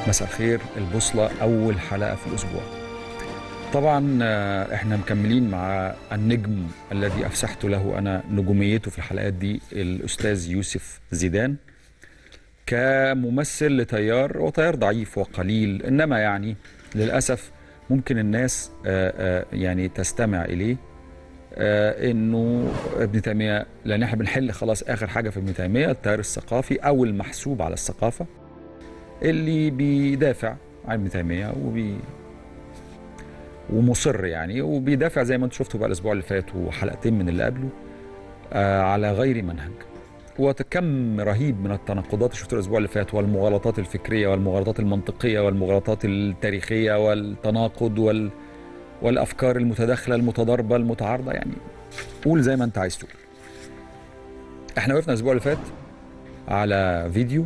مساء الخير البوصلة أول حلقة في الأسبوع طبعا آه، احنا مكملين مع النجم الذي أفسحت له أنا نجوميته في الحلقات دي الأستاذ يوسف زيدان كممثل لتيار وتيار ضعيف وقليل إنما يعني للأسف ممكن الناس آه، آه، يعني تستمع إليه آه، انه ابن تيميه لان احنا بنحل خلاص اخر حاجه في ابن تيميه التيار الثقافي او المحسوب على الثقافه اللي بيدافع عن ابن تيميه وبي ومصر يعني وبيدافع زي ما انتم شفتوا بقى الاسبوع اللي فات وحلقتين من اللي قبله آه على غير منهج وكم رهيب من التناقضات اللي شفتوا الاسبوع اللي فات والمغالطات الفكريه والمغالطات المنطقيه والمغالطات التاريخيه والتناقض وال والافكار المتداخله المتضاربه المتعارضه يعني قول زي ما انت عايز تقول احنا وقفنا الاسبوع اللي فات على فيديو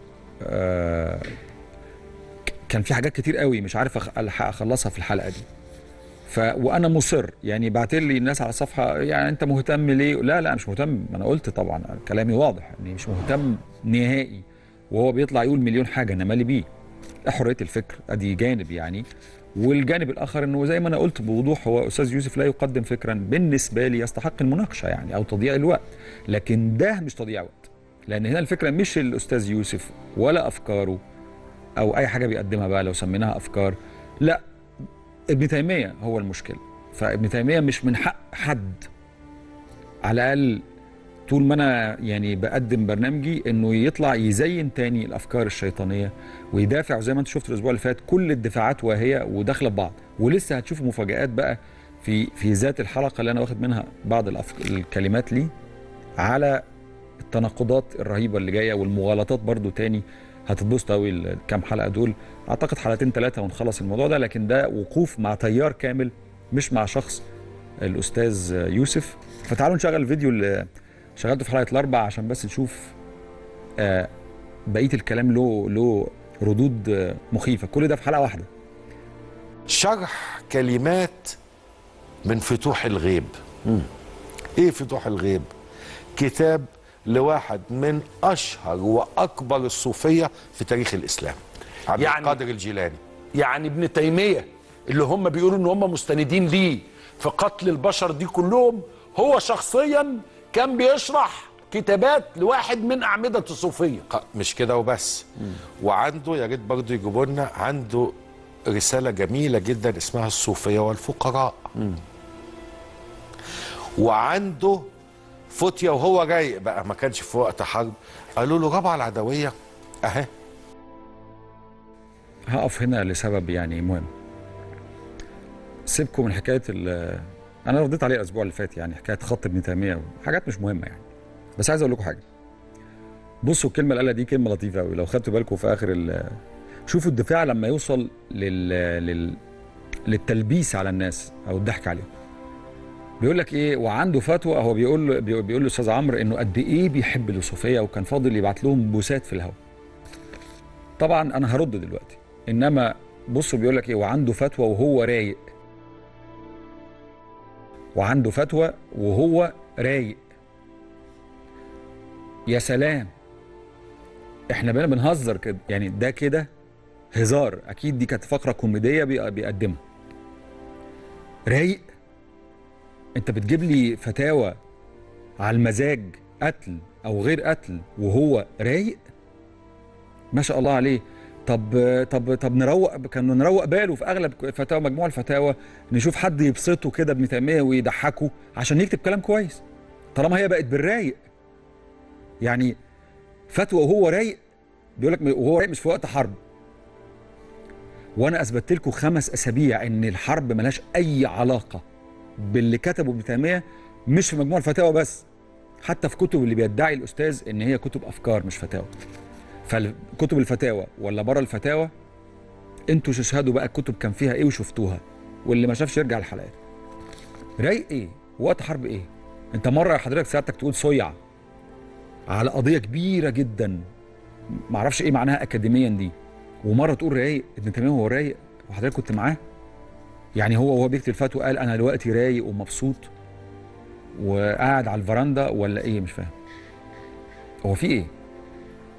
آه ك- كان في حاجات كتير قوي مش عارف أخ- الحق اخلصها في الحلقه دي ف وانا مصر يعني بعت لي الناس على الصفحه يعني انت مهتم ليه لا لا مش مهتم انا قلت طبعا كلامي واضح اني مش مهتم نهائي وهو بيطلع يقول مليون حاجه انا مالي بيه حريه الفكر ادي جانب يعني والجانب الاخر انه زي ما انا قلت بوضوح هو استاذ يوسف لا يقدم فكرا بالنسبه لي يستحق المناقشه يعني او تضييع الوقت لكن ده مش تضييع وقت لان هنا الفكره مش الاستاذ يوسف ولا افكاره او اي حاجه بيقدمها بقى لو سميناها افكار لا ابن تيميه هو المشكله فابن تيميه مش من حق حد على الاقل طول ما انا يعني بقدم برنامجي انه يطلع يزين تاني الافكار الشيطانيه ويدافع زي ما انت شفت الاسبوع اللي فات كل الدفاعات واهيه وداخله ببعض ولسه هتشوفوا مفاجات بقى في في ذات الحلقه اللي انا واخد منها بعض الأفك... الكلمات لي على التناقضات الرهيبه اللي جايه والمغالطات برضو تاني هتتبسطوا قوي الكام حلقه دول اعتقد حلقتين ثلاثه ونخلص الموضوع ده لكن ده وقوف مع تيار كامل مش مع شخص الاستاذ يوسف فتعالوا نشغل الفيديو اللي شغلته في حلقه الاربع عشان بس نشوف آه بقيه الكلام له له ردود آه، مخيفه كل ده في حلقه واحده شرح كلمات من فتوح الغيب ايه فتوح الغيب كتاب لواحد من اشهر واكبر الصوفيه في تاريخ الاسلام عبد يعني- القادر الجيلاني يعني ابن تيمية اللي هم بيقولوا ان هم مستندين ليه في قتل البشر دي كلهم هو شخصيا كان بيشرح كتابات لواحد من أعمدة الصوفية ق- مش كده وبس وعنده يا ريت برضه يجيبوا لنا عنده رساله جميله جدا اسمها الصوفيه والفقراء وعنده فتيه وهو رايق بقى ما كانش في وقت حرب قالوا له رابعه العدويه اهي هقف هنا لسبب يعني مهم سيبكم من حكايه ال انا رديت عليه الاسبوع اللي فات يعني حكايه خط ابن تيميه حاجات مش مهمه يعني بس عايز اقول لكم حاجه بصوا الكلمه اللي قالها دي كلمه لطيفه قوي لو خدتوا بالكم في اخر ال شوفوا الدفاع لما يوصل لل... لل... للتلبيس على الناس او الضحك عليهم بيقول لك ايه وعنده فتوى هو بيقول له بيقول بيقول لاستاذ عمرو انه قد ايه بيحب الصوفيه وكان فاضل يبعت لهم بوسات في الهواء طبعا انا هرد دلوقتي انما بصوا بيقول لك ايه وعنده فتوى وهو رايق وعنده فتوى وهو رايق يا سلام احنا بقينا بنهزر كده يعني ده كده هزار اكيد دي كانت فقره كوميديه بي- بيقدمها رايق انت بتجيب لي فتاوى على المزاج قتل او غير قتل وهو رايق ما شاء الله عليه طب طب طب نروق كانوا نروق باله في اغلب فتاوى مجموع الفتاوى نشوف حد يبسطه كده ابن تيميه ويضحكه عشان يكتب كلام كويس طالما هي بقت بالرايق يعني فتوى وهو رايق بيقول لك وهو رايق مش في وقت حرب وانا اثبتت لكم خمس اسابيع ان الحرب ملهاش اي علاقه باللي كتبه ابن تيميه مش في مجموع الفتاوى بس حتى في كتب اللي بيدعي الاستاذ ان هي كتب افكار مش فتاوى فكتب الفتاوى ولا بره الفتاوى انتوا تشهدوا بقى الكتب كان فيها ايه وشفتوها واللي ما شافش يرجع الحلقات رايق ايه وقت حرب ايه انت مره حضرتك سيادتك تقول صيع على قضيه كبيره جدا معرفش ايه معناها اكاديميا دي ومره تقول رايق ابن تيميه هو رايق وحضرتك كنت معاه يعني هو وهو بيكتب الفتوى قال انا دلوقتي رايق ومبسوط وقاعد على الفرندا ولا ايه مش فاهم هو في ايه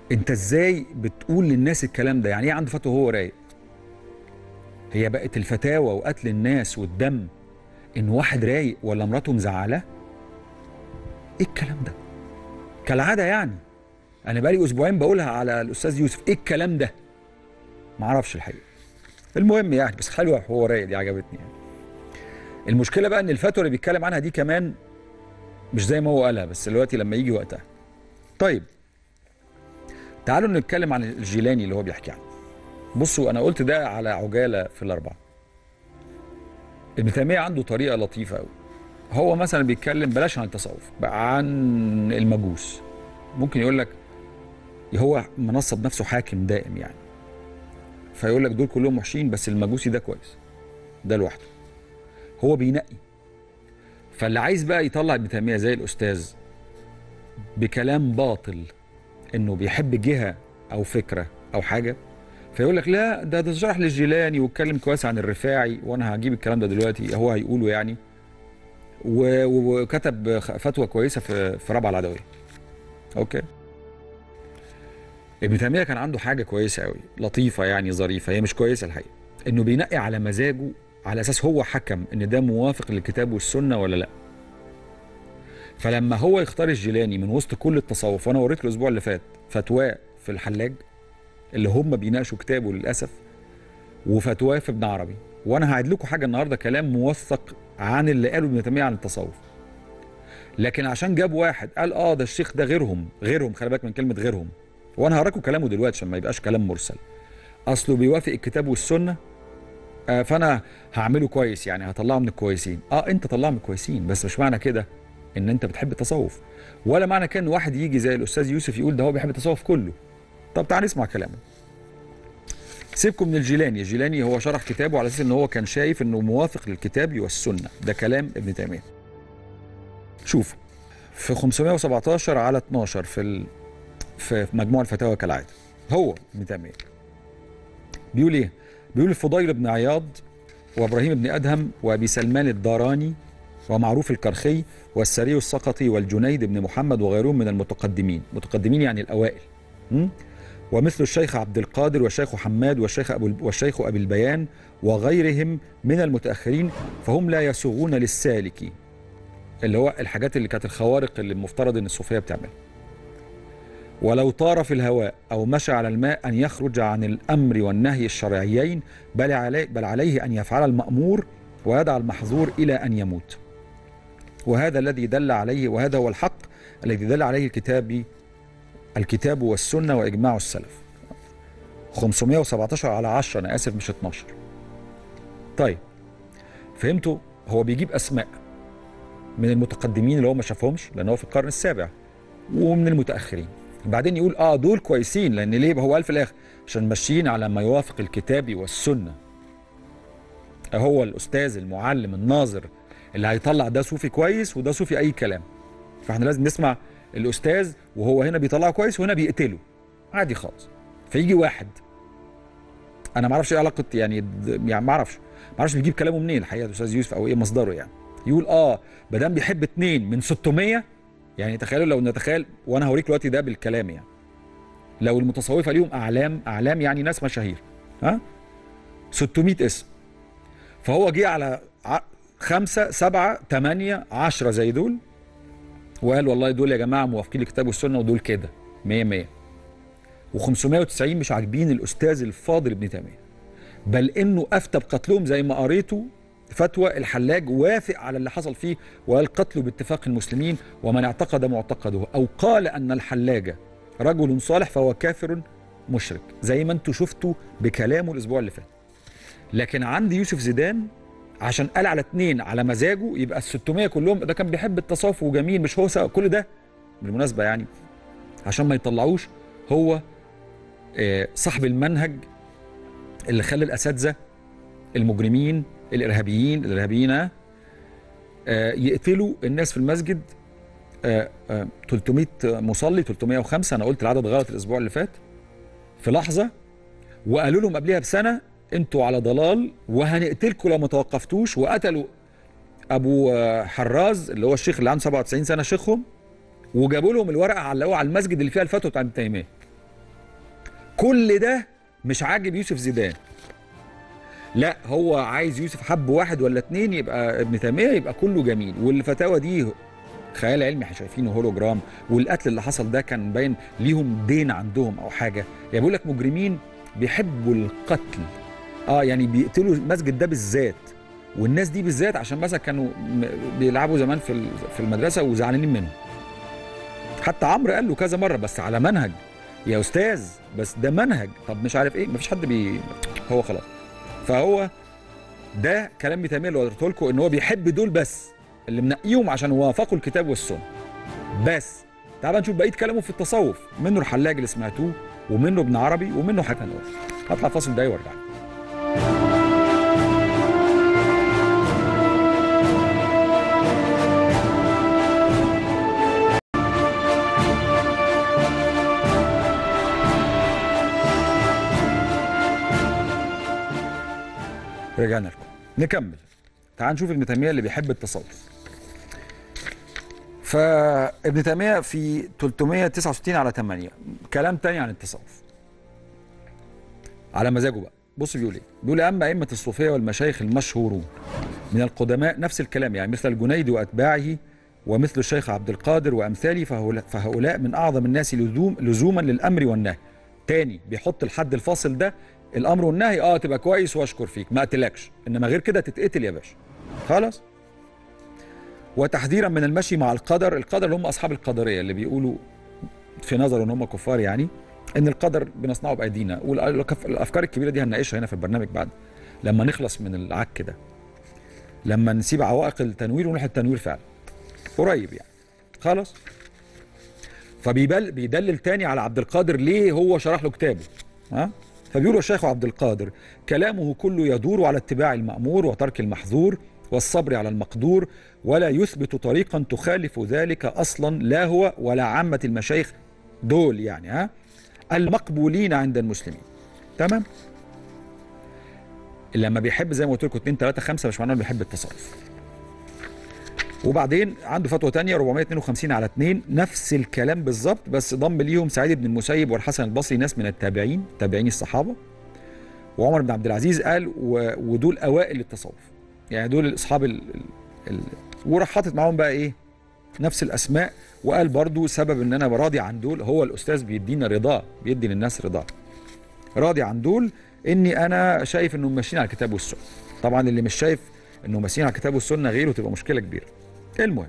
انت ازاي بتقول للناس الكلام ده يعني ايه عنده فتوى وهو رايق هي بقت الفتاوى وقتل الناس والدم ان واحد رايق ولا مراته مزعلاه ايه الكلام ده كالعاده يعني انا بقالي اسبوعين بقولها على الاستاذ يوسف ايه الكلام ده ما اعرفش الحقيقه المهم يعني بس حلوه هو رايق دي عجبتني يعني المشكله بقى ان الفتوى اللي بيتكلم عنها دي كمان مش زي ما هو قالها بس دلوقتي لما يجي وقتها طيب تعالوا نتكلم عن الجيلاني اللي هو بيحكي عنه بصوا انا قلت ده على عجاله في الاربعه ابن تيميه عنده طريقه لطيفه قوي هو مثلا بيتكلم بلاش عن التصوف بقى عن المجوس ممكن يقول لك هو منصب نفسه حاكم دائم يعني فيقول لك دول كلهم وحشين بس المجوسي ده كويس ده لوحده هو بينقي فاللي عايز بقى يطلع ابن تيميه زي الاستاذ بكلام باطل انه بيحب جهه او فكره او حاجه فيقول لك لا ده ده شرح للجيلاني واتكلم كويس عن الرفاعي وانا هجيب الكلام ده دلوقتي هو هيقوله يعني و- و- وكتب خ- فتوى كويسه في في رابعه العدويه اوكي ابن تيميه كان عنده حاجه كويسه قوي لطيفه يعني ظريفه هي مش كويسه الحقيقه انه بينقي على مزاجه على اساس هو حكم ان ده موافق للكتاب والسنه ولا لا فلما هو يختار الجيلاني من وسط كل التصوف وانا وريت الاسبوع اللي فات فتواه في الحلاج اللي هم بيناقشوا كتابه للاسف وفتواه في ابن عربي وانا هعيد لكم حاجه النهارده كلام موثق عن اللي قاله ابن تيميه عن التصوف لكن عشان جاب واحد قال اه ده الشيخ ده غيرهم غيرهم خلي بالك من كلمه غيرهم وانا هراكم كلامه دلوقتي عشان ما يبقاش كلام مرسل اصله بيوافق الكتاب والسنه آه فانا هعمله كويس يعني هطلعه من الكويسين اه انت طلعه من الكويسين بس مش معنى كده ان انت بتحب التصوف ولا معنى كده ان واحد يجي زي الاستاذ يوسف يقول ده هو بيحب التصوف كله طب تعال نسمع كلامه سيبكم من الجيلاني الجيلاني هو شرح كتابه على اساس ان هو كان شايف انه موافق للكتاب والسنه ده كلام ابن تيميه شوف في 517 على 12 في ال... في مجموع الفتاوى كالعاده هو ابن تيميه بيقول ايه بيقول الفضيل بن عياض وابراهيم بن ادهم وابي سلمان الداراني ومعروف الكرخي والسري السقطي والجنيد بن محمد وغيرهم من المتقدمين متقدمين يعني الاوائل م? ومثل الشيخ عبد القادر والشيخ حماد والشيخ أبو والشيخ أبي البيان وغيرهم من المتأخرين فهم لا يسوغون للسالك اللي هو الحاجات اللي كانت الخوارق اللي المفترض ان الصوفيه بتعملها ولو طار في الهواء او مشى على الماء ان يخرج عن الامر والنهي الشرعيين بل عليه بل عليه ان يفعل المامور ويدع المحظور الى ان يموت وهذا الذي دل عليه وهذا هو الحق الذي دل عليه الكتاب الكتاب والسنة وإجماع السلف 517 على 10 أنا آسف مش 12 طيب فهمتوا هو بيجيب أسماء من المتقدمين اللي هو ما شافهمش لأن هو في القرن السابع ومن المتأخرين بعدين يقول اه دول كويسين لان ليه هو قال في الاخر عشان ماشيين على ما يوافق الكتاب والسنه هو الاستاذ المعلم الناظر اللي هيطلع ده صوفي كويس وده صوفي اي كلام فاحنا لازم نسمع الاستاذ وهو هنا بيطلعه كويس وهنا بيقتله عادي خالص فيجي واحد انا ما اعرفش ايه علاقه يعني د- يعني ما اعرفش ما اعرفش بيجيب كلامه منين الحقيقه الاستاذ يوسف او ايه مصدره يعني يقول اه ما دام بيحب اتنين من 600 يعني تخيلوا لو نتخيل وانا هوريك دلوقتي ده بالكلام يعني لو المتصوفه ليهم اعلام اعلام يعني ناس مشاهير ها 600 اسم فهو جه على ع- خمسة سبعة تمانية عشرة زي دول وقال والله دول يا جماعة موافقين للكتاب والسنة ودول كده مية مية و590 مش عاجبين الأستاذ الفاضل ابن تيمية بل إنه أفتى بقتلهم زي ما قريته فتوى الحلاج وافق على اللي حصل فيه وقال قتله باتفاق المسلمين ومن اعتقد معتقده أو قال أن الحلاج رجل صالح فهو كافر مشرك زي ما انتوا شفتوا بكلامه الأسبوع اللي فات لكن عندي يوسف زيدان عشان قال على اتنين على مزاجه يبقى ال 600 كلهم ده كان بيحب التصوف وجميل مش هو سبب كل ده بالمناسبه يعني عشان ما يطلعوش هو آه، صاحب المنهج اللي خلى الاساتذه المجرمين الارهابيين الارهابيين آه، يقتلوا الناس في المسجد آه، آه، 300 مصلي 305 انا قلت العدد غلط الاسبوع اللي فات في لحظه وقالوا لهم قبلها بسنه انتوا على ضلال وهنقتلكم لو ما توقفتوش وقتلوا ابو آه، حراز اللي هو الشيخ اللي عنده 97 سنه شيخهم وجابوا لهم الورقه علقوها على المسجد اللي فيها الفتوى بتاع ابن تيميه كل ده مش عاجب يوسف زيدان لا هو عايز يوسف حب واحد ولا اتنين يبقى ابن تيميه يبقى كله جميل والفتاوى دي خيال علمي احنا شايفينه هولوجرام والقتل اللي حصل ده كان باين ليهم دين عندهم او حاجه يعني بيقول لك مجرمين بيحبوا القتل اه يعني بيقتلوا المسجد ده بالذات والناس دي بالذات عشان مثلا كانوا م- بيلعبوا زمان في ال- في المدرسه وزعلانين منهم حتى عمرو قال له كذا مره بس على منهج يا استاذ بس ده منهج طب مش عارف ايه مفيش حد بي هو خلاص فهو ده كلام ابن تيميه اللي قلت لكم ان هو بيحب دول بس اللي منقيهم عشان وافقوا الكتاب والسنه بس تعال بقى نشوف بقيه كلامه في التصوف منه الحلاج اللي سمعتوه ومنه ابن عربي ومنه حكى الأول هطلع فاصل ده وارجع رجعنا لكم نكمل تعال نشوف ابن تيميه اللي بيحب التصوف فابن تيميه في 369 على 8 كلام تاني عن التصوف على مزاجه بقى بص بيقول ايه بيقول اما ائمه الصوفيه والمشايخ المشهورون من القدماء نفس الكلام يعني مثل الجنيد واتباعه ومثل الشيخ عبد القادر وامثاله فهؤلاء, فهؤلاء من اعظم الناس لزوم لزوما للامر والنهي تاني بيحط الحد الفاصل ده الامر والنهي اه تبقى كويس واشكر فيك ما اقتلكش انما غير كده تتقتل يا باشا خلاص وتحذيرا من المشي مع القدر القدر اللي هم اصحاب القدريه اللي بيقولوا في نظره ان هم كفار يعني ان القدر بنصنعه بايدينا والافكار الكبيره دي هنناقشها هنا في البرنامج بعد لما نخلص من العك ده لما نسيب عوائق التنوير ونروح التنوير فعلا قريب يعني خلاص فبيبل بيدلل تاني على عبد القادر ليه هو شرح له كتابه ها فبيقول الشيخ عبد القادر كلامه كله يدور على اتباع المأمور وترك المحظور والصبر على المقدور ولا يثبت طريقا تخالف ذلك اصلا لا هو ولا عامه المشايخ دول يعني ها المقبولين عند المسلمين تمام لما بيحب زي ما قلت لكم 2 3 5 مش معناه انه بيحب التصرف وبعدين عنده فتوى تانية 452 على 2 نفس الكلام بالظبط بس ضم ليهم سعيد بن المسيب والحسن البصري ناس من التابعين تابعين الصحابه وعمر بن عبد العزيز قال و... ودول اوائل التصوف يعني دول اصحاب ال... ال... ال... وراح حاطط معاهم بقى ايه نفس الاسماء وقال برضو سبب ان انا راضي عن دول هو الاستاذ بيدينا رضاه بيدي للناس رضاه راضي عن دول اني انا شايف انهم ماشيين على الكتاب والسنه طبعا اللي مش شايف انهم ماشيين على الكتاب والسنه غيره تبقى مشكله كبيره المهم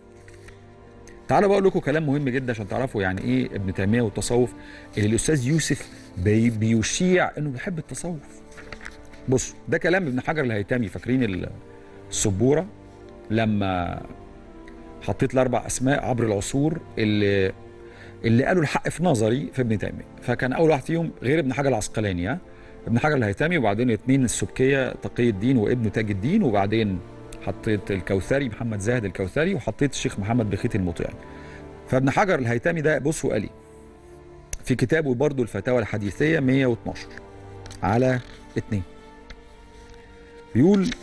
تعالوا بقول لكم كلام مهم جدا عشان تعرفوا يعني ايه ابن تيميه والتصوف اللي الاستاذ يوسف بي بيشيع انه بيحب التصوف بص ده كلام ابن حجر الهيتمي فاكرين السبوره لما حطيت الاربع اسماء عبر العصور اللي اللي قالوا الحق في نظري في ابن تيميه فكان اول واحد فيهم غير ابن حجر العسقلاني ها ابن حجر الهيتمي وبعدين اثنين السبكيه تقي الدين وابن تاج الدين وبعدين حطيت الكوثري محمد زاهد الكوثري وحطيت الشيخ محمد بخيت المطيعي فابن حجر الهيتمي ده بصوا قال ايه في كتابه برضه الفتاوى الحديثيه 112 على 2 بيقول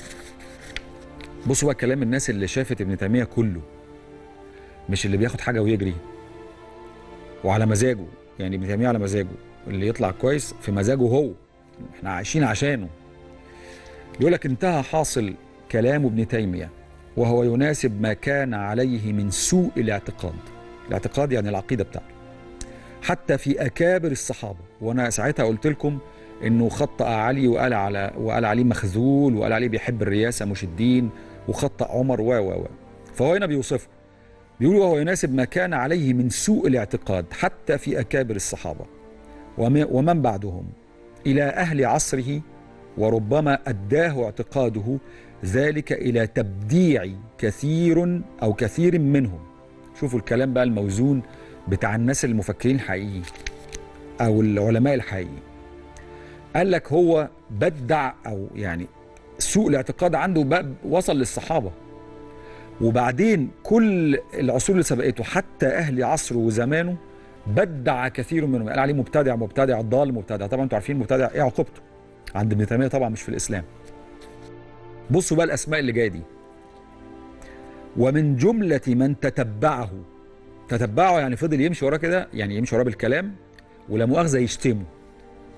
بصوا بقى كلام الناس اللي شافت ابن تيميه كله مش اللي بياخد حاجه ويجري وعلى مزاجه يعني ابن تيميه على مزاجه اللي يطلع كويس في مزاجه هو احنا عايشين عشانه يقول لك انتهى حاصل كلام ابن تيميه وهو يناسب ما كان عليه من سوء الاعتقاد الاعتقاد يعني العقيده بتاعته حتى في اكابر الصحابه وانا ساعتها قلت لكم انه خطأ علي وقال على وقال عليه مخذول وقال عليه بيحب الرياسه مش الدين وخطأ عمر و و و فهو هنا بيوصفه بيقول وهو يناسب ما كان عليه من سوء الاعتقاد حتى في اكابر الصحابه ومن بعدهم الى اهل عصره وربما اداه اعتقاده ذلك الى تبديع كثير او كثير منهم شوفوا الكلام بقى الموزون بتاع الناس المفكرين الحقيقيين او العلماء الحقيقيين قال لك هو بدع او يعني سوء الاعتقاد عنده وصل للصحابه وبعدين كل العصور اللي سبقته حتى اهل عصره وزمانه بدع كثير منهم قال عليه مبتدع مبتدع ضال مبتدع طبعا انتوا عارفين مبتدع ايه عقوبته عند ابن تيميه طبعا مش في الاسلام بصوا بقى الاسماء اللي جايه دي ومن جمله من تتبعه تتبعه يعني فضل يمشي وراه كده يعني يمشي وراه بالكلام ولا مؤاخذه يشتمه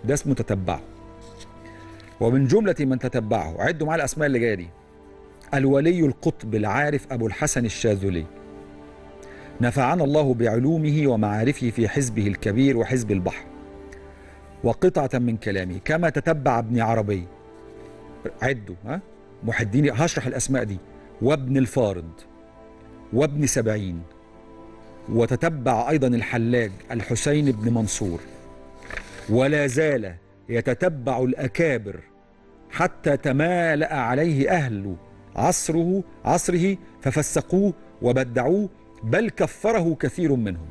ده اسمه تتبعه ومن جملة من تتبعه عدوا معاه الأسماء اللي جاية دي الولي القطب العارف أبو الحسن الشاذلي نفعنا الله بعلومه ومعارفه في حزبه الكبير وحزب البحر وقطعة من كلامه كما تتبع ابن عربي عدوا ها محدين هشرح الأسماء دي وابن الفارض وابن سبعين وتتبع أيضا الحلاج الحسين بن منصور ولا زال يتتبع الأكابر حتى تمالأ عليه أهل عصره عصره ففسقوه وبدعوه بل كفره كثير منهم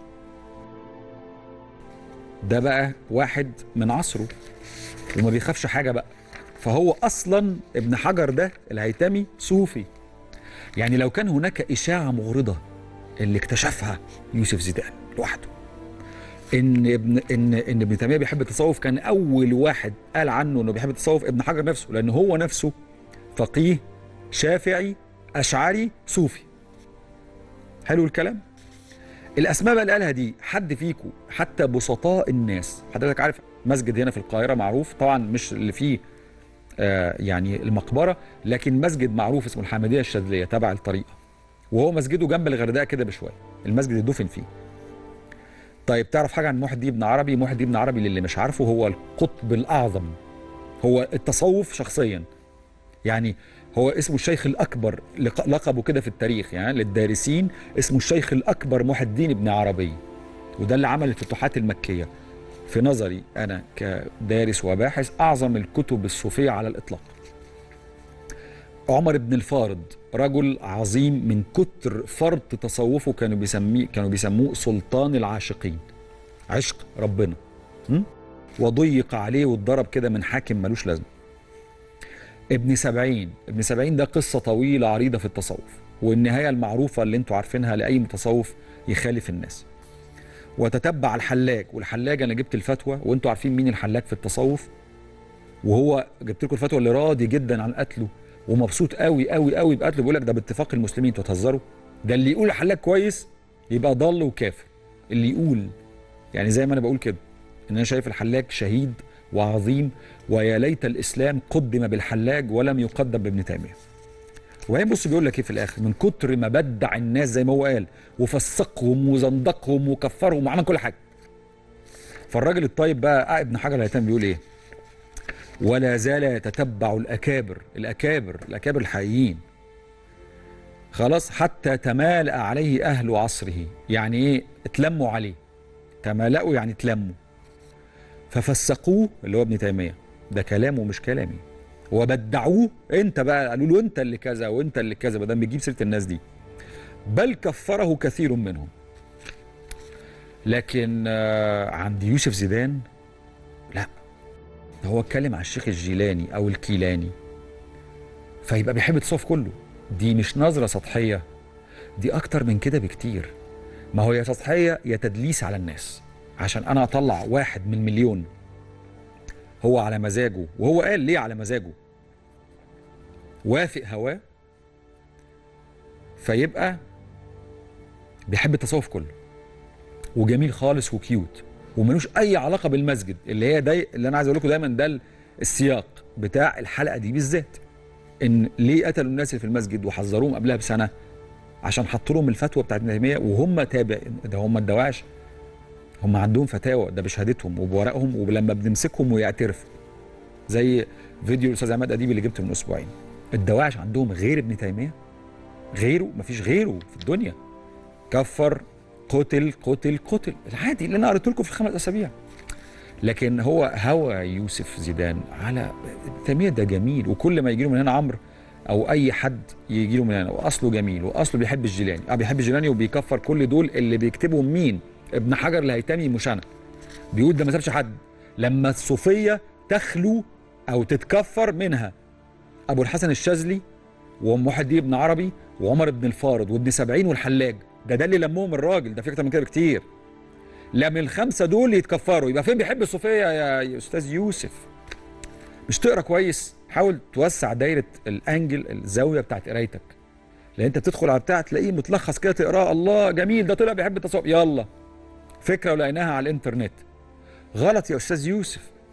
ده بقى واحد من عصره وما بيخافش حاجة بقى فهو أصلا ابن حجر ده الهيتمي صوفي يعني لو كان هناك إشاعة مغرضة اللي اكتشفها يوسف زيدان لوحده ان ابن ان ان ابن تيميه بيحب التصوف كان اول واحد قال عنه انه بيحب التصوف ابن حجر نفسه لان هو نفسه فقيه شافعي اشعري صوفي حلو الكلام الاسماء بقى اللي قالها دي حد فيكم حتى بسطاء الناس حضرتك عارف مسجد هنا في القاهره معروف طبعا مش اللي فيه آه يعني المقبره لكن مسجد معروف اسمه الحمديه الشاذليه تبع الطريقه وهو مسجده جنب الغردقه كده بشويه المسجد اللي دفن فيه طيب تعرف حاجه عن محي الدين ابن عربي محي الدين ابن عربي للي مش عارفه هو القطب الاعظم هو التصوف شخصيا يعني هو اسمه الشيخ الاكبر لق- لقبه كده في التاريخ يعني للدارسين اسمه الشيخ الاكبر محي الدين ابن عربي وده اللي عمل الفتوحات المكيه في نظري انا كدارس وباحث اعظم الكتب الصوفيه على الاطلاق عمر بن الفارض رجل عظيم من كتر فرط تصوفه كانوا بيسميه كانوا بيسموه سلطان العاشقين عشق ربنا م? وضيق عليه واتضرب كده من حاكم ملوش لازمه ابن سبعين ابن سبعين ده قصة طويلة عريضة في التصوف والنهاية المعروفة اللي انتوا عارفينها لأي متصوف يخالف الناس وتتبع الحلاج والحلاج انا جبت الفتوى وانتوا عارفين مين الحلاج في التصوف وهو جبت لكم الفتوى اللي راضي جدا عن قتله ومبسوط قوي قوي قوي بقتله بيقول لك ده باتفاق المسلمين انتوا تهزروا ده اللي يقول الحلاج كويس يبقى ضال وكافر اللي يقول يعني زي ما انا بقول كده ان انا شايف الحلاج شهيد وعظيم ويا ليت الاسلام قدم بالحلاج ولم يقدم بابن تيميه وبعدين بص بيقول لك ايه في الاخر من كتر ما بدع الناس زي ما هو قال وفسقهم وزندقهم وكفرهم وعمل كل حاجه فالراجل الطيب بقى ابن حجر الهيثم بيقول ايه ولا زال يتتبع الاكابر الاكابر الاكابر الحقيقيين خلاص حتى تمالأ عليه اهل عصره يعني ايه اتلموا عليه تمالأوا يعني اتلموا ففسقوه اللي هو ابن تيميه ده كلامه مش كلامي وبدعوه انت بقى قالوا له انت اللي كذا وانت اللي كذا بدل بتجيب سيره الناس دي بل كفره كثير منهم لكن آه، عند يوسف زيدان لا ده هو اتكلم على الشيخ الجيلاني او الكيلاني فيبقى بيحب التصوف كله دي مش نظره سطحيه دي اكتر من كده بكتير ما هو يا سطحيه يا تدليس على الناس عشان انا اطلع واحد من مليون هو على مزاجه وهو قال ليه على مزاجه وافق هواه فيبقى بيحب التصوف كله وجميل خالص وكيوت وملوش اي علاقه بالمسجد اللي هي داي اللي انا عايز اقول لكم دايما ده السياق بتاع الحلقه دي بالذات ان ليه قتلوا الناس اللي في المسجد وحذروهم قبلها بسنه عشان حطوا لهم الفتوى بتاعت ابن تيميه وهم تابع ده هم الدواعش هم عندهم فتاوى ده بشهادتهم وبورقهم ولما بنمسكهم ويعترفوا زي فيديو الاستاذ عماد اديب اللي جبته من اسبوعين الدواعش عندهم غير ابن تيميه غيره مفيش غيره في الدنيا كفر قتل قتل قتل العادي اللي انا قريت لكم في الخمس اسابيع لكن هو هوى يوسف زيدان على ابن تيميه ده جميل وكل ما يجي له من هنا عمرو او اي حد يجي له من هنا واصله جميل واصله بيحب الجيلاني اه بيحب الجيلاني وبيكفر كل دول اللي بيكتبهم مين ابن حجر الهيتمي مش انا بيقول ده ما سابش حد لما الصوفيه تخلو او تتكفر منها ابو الحسن الشاذلي ومحي الدين ابن عربي وعمر بن الفارض وابن سبعين والحلاج ده ده اللي لمهم الراجل ده في اكتر من كده بكتير لما الخمسه دول يتكفروا يبقى فين بيحب الصوفيه يا يا استاذ يوسف مش تقرا كويس حاول توسع دايره الانجل الزاويه بتاعت قرايتك لان انت بتدخل على بتاع تلاقيه متلخص كده تقراه الله جميل ده طلع بيحب التصوف يلا فكره ولقيناها على الانترنت غلط يا استاذ يوسف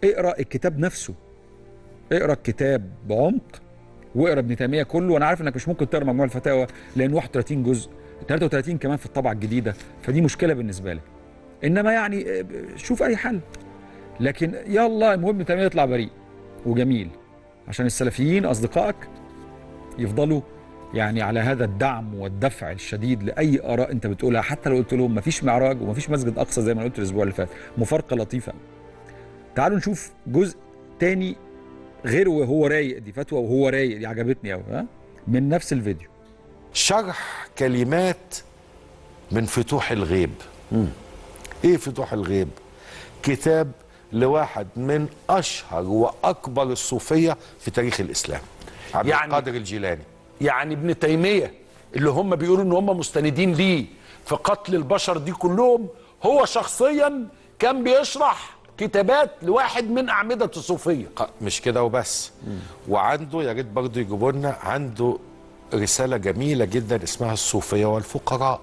اقرا الكتاب نفسه اقرا الكتاب بعمق واقرا ابن تيميه كله وانا عارف انك مش ممكن تقرا مجموع الفتاوى لان 31 جزء 33 كمان في الطبعه الجديده فدي مشكله بالنسبه لك انما يعني آه، شوف اي حل لكن يلا المهم ابن تيميه يطلع بريء وجميل عشان السلفيين اصدقائك يفضلوا يعني على هذا الدعم والدفع الشديد لاي اراء انت بتقولها حتى لو قلت لهم مفيش معراج ومفيش مسجد اقصى زي ما قلت الاسبوع اللي فات مفارقه لطيفه تعالوا نشوف جزء تاني غير وهو رايق دي فتوى وهو رايق دي عجبتني قوي ها من نفس الفيديو شرح كلمات من فتوح الغيب ايه فتوح الغيب كتاب لواحد من اشهر واكبر الصوفيه في تاريخ الاسلام عبد يعني- القادر الجيلاني يعني ابن تيميه اللي هم بيقولوا ان هم مستندين ليه في قتل البشر دي كلهم هو شخصيا كان بيشرح كتابات لواحد من اعمده الصوفيه ق- مش كده وبس وعنده يا ريت برضه يجيبوا لنا عنده رساله جميله جدا اسمها الصوفيه والفقراء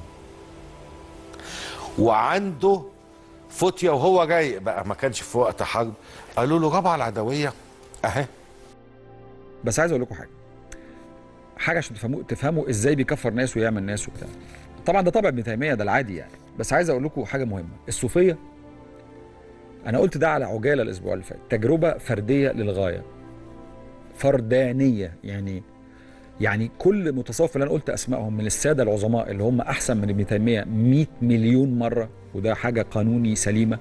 وعنده فتيه وهو رايق بقى ما كانش في وقت حرب قالوا له رابعه العدويه اهي بس عايز اقول لكم حاجه حاجه عشان تفهموا تفهموا ازاي بيكفر ناس ويعمل ناس وبتاع طبعا ده طبع ابن تيميه ده العادي يعني بس عايز اقول لكم حاجه مهمه الصوفيه انا قلت ده على عجاله الاسبوع اللي فات تجربه فرديه للغايه فردانيه يعني يعني كل متصوف اللي انا قلت اسمائهم من الساده العظماء اللي هم احسن من ابن تيميه 100 مليون مره وده حاجه قانوني سليمه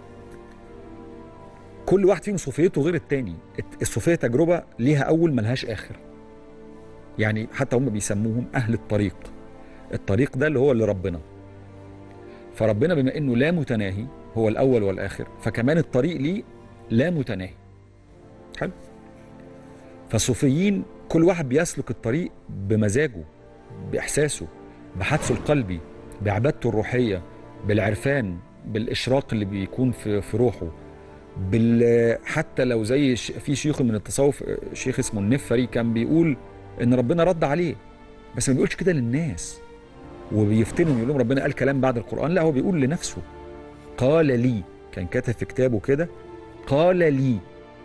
كل واحد فيهم صوفيته غير التاني الت- الصوفيه تجربه ليها اول ملهاش اخر يعني حتى هم بيسموهم اهل الطريق الطريق ده اللي هو اللي ربنا فربنا بما انه لا متناهي هو الاول والاخر فكمان الطريق ليه لا متناهي حلو فالصوفيين كل واحد بيسلك الطريق بمزاجه باحساسه بحدسه القلبي بعبادته الروحيه بالعرفان بالاشراق اللي بيكون في في روحه بال حتى لو زي ش- في شيخ من التصوف آه، شيخ اسمه النفري كان بيقول ان ربنا رد عليه بس ما بيقولش كده للناس وبيفتنهم يقول لهم ربنا قال كلام بعد القران لا هو بيقول لنفسه قال لي كان كاتب في كتابه كده قال لي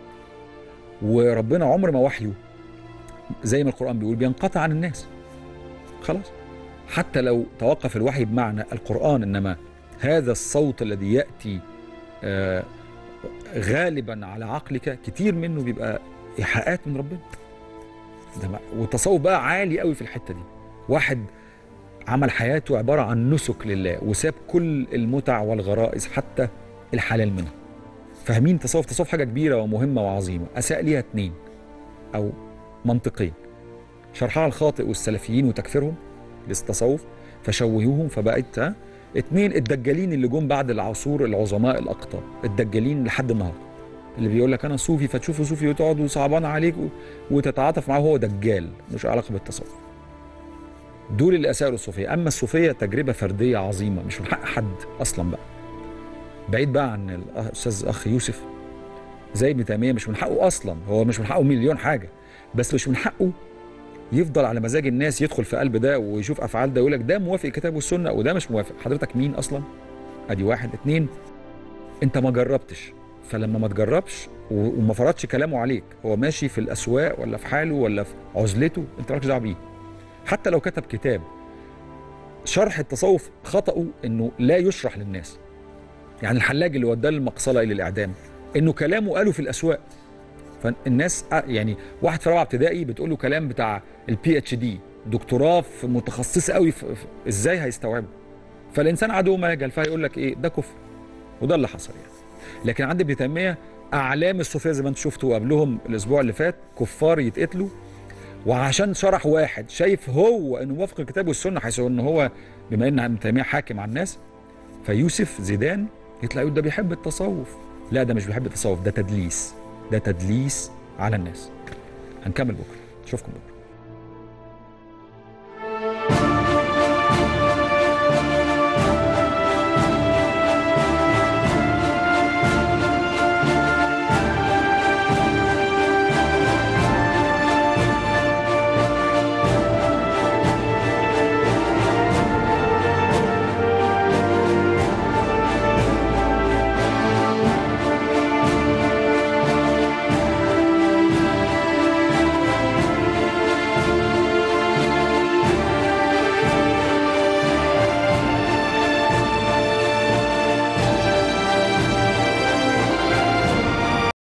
وربنا عمر ما وحيه زي ما القران بيقول بينقطع عن الناس خلاص حتى لو توقف الوحي بمعنى القران انما هذا الصوت الذي ياتي آه غالبا على عقلك كتير منه بيبقى ايحاءات من ربنا ده ما- والتصوف بقى عالي قوي في الحته دي واحد عمل حياته عباره عن نسك لله وساب كل المتع والغرائز حتى الحلال منها فاهمين تصوف تصوف حاجه كبيره ومهمه وعظيمه اساء ليها اتنين او منطقين شرحها الخاطئ والسلفيين وتكفيرهم للتصوف فشوهوهم فبقت ها اتنين الدجالين اللي جم بعد العصور العظماء الاقطاب الدجالين لحد النهارده اللي بيقول لك انا صوفي فتشوفه صوفي وتقعد وصعبان عليك و- وتتعاطف معاه هو دجال مش علاقه بالتصوف دول اللي اساءوا الصوفيه اما الصوفيه تجربه فرديه عظيمه مش من حق حد اصلا بقى بعيد بقى عن الاستاذ اخ يوسف زي ابن تيميه مش من حقه اصلا هو مش من حقه مليون حاجه بس مش من حقه يفضل على مزاج الناس يدخل في قلب ده ويشوف افعال ده يقول لك ده موافق الكتاب والسنه وده مش موافق حضرتك مين اصلا ادي واحد اتنين انت ما جربتش فلما ما تجربش و- وما فرضش كلامه عليك هو ماشي في الاسواق ولا في حاله ولا في عزلته انت مالكش دعوه بيه حتى لو كتب كتاب شرح التصوف خطأه انه لا يشرح للناس يعني الحلاج اللي وداه المقصله الى الاعدام انه كلامه قاله في الاسواق فالناس آه، يعني واحد في رابعه ابتدائي بتقول له كلام بتاع البي اتش دي دكتوراه في متخصصه قوي في في- ازاي هيستوعبه فالانسان عدو ما يجهل فهيقول لك ايه ده كفر وده اللي حصل يعني لكن عند ابن تيميه اعلام الصوفيه زي ما انتم شفتوا قبلهم الاسبوع اللي فات كفار يتقتلوا وعشان شرح واحد شايف هو انه موافق الكتاب والسنه حيث ان هو بما ان ابن تيميه حاكم على الناس فيوسف زيدان يطلع يقول ده بيحب التصوف لا ده مش بيحب التصوف ده تدليس ده تدليس على الناس هنكمل بكره اشوفكم بكره